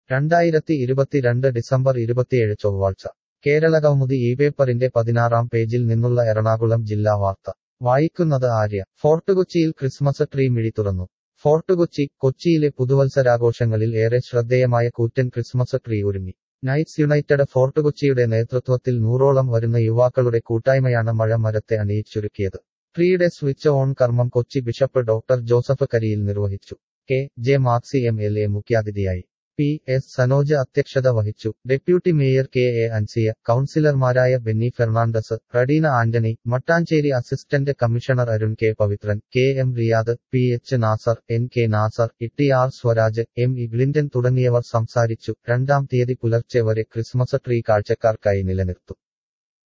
രണ്ടായിരത്തി ഇരുപത്തിരണ്ട് ഡിസംബർ ഇരുപത്തിയേഴ് ചൊവ്വാഴ്ച കേരള കൗമുദി ഈ പേപ്പറിന്റെ പതിനാറാം പേജിൽ നിന്നുള്ള എറണാകുളം ജില്ലാ വാർത്ത വായിക്കുന്നത് ആര്യ ഫോർട്ട് കൊച്ചിയിൽ ക്രിസ്മസ് ട്രീ മിഴി തുറന്നു ഫോർട്ട് കൊച്ചി കൊച്ചിയിലെ പുതുവത്സരാഘോഷങ്ങളിൽ ഏറെ ശ്രദ്ധേയമായ കൂറ്റൻ ക്രിസ്മസ് ട്രീ ഒരുങ്ങി നൈറ്റ്സ് യുണൈറ്റഡ് ഫോർട്ട് കൊച്ചിയുടെ നേതൃത്വത്തിൽ നൂറോളം വരുന്ന യുവാക്കളുടെ കൂട്ടായ്മയാണ് മഴ മരത്തെ അണിയിച്ചൊരുക്കിയത് ട്രീയുടെ സ്വിച്ച് ഓൺ കർമ്മം Kochi bishop doctor Joseph Kariyil നിർവഹിച്ചു K J Maxy M L A മുഖ്യാതിഥിയായി പി എസ് സനോജ് അധ്യക്ഷത വഹിച്ചു deputy mayor K A Ansiya കൌൺസിലർമാരായ Benny Fernandez Radeena Antony Mattancherry assistant commissioner Arun K Pavithran K M Riyad P H Nasar N K Nasar Itty R Swaraj M E Glindan തുടങ്ങിയവർ സംസാരിച്ചു രണ്ടാം തീയതി പുലർച്ചെ വരെ ക്രിസ്മസ് ട്രീ കാഴ്ചക്കാർക്കായി നിലനിർത്തും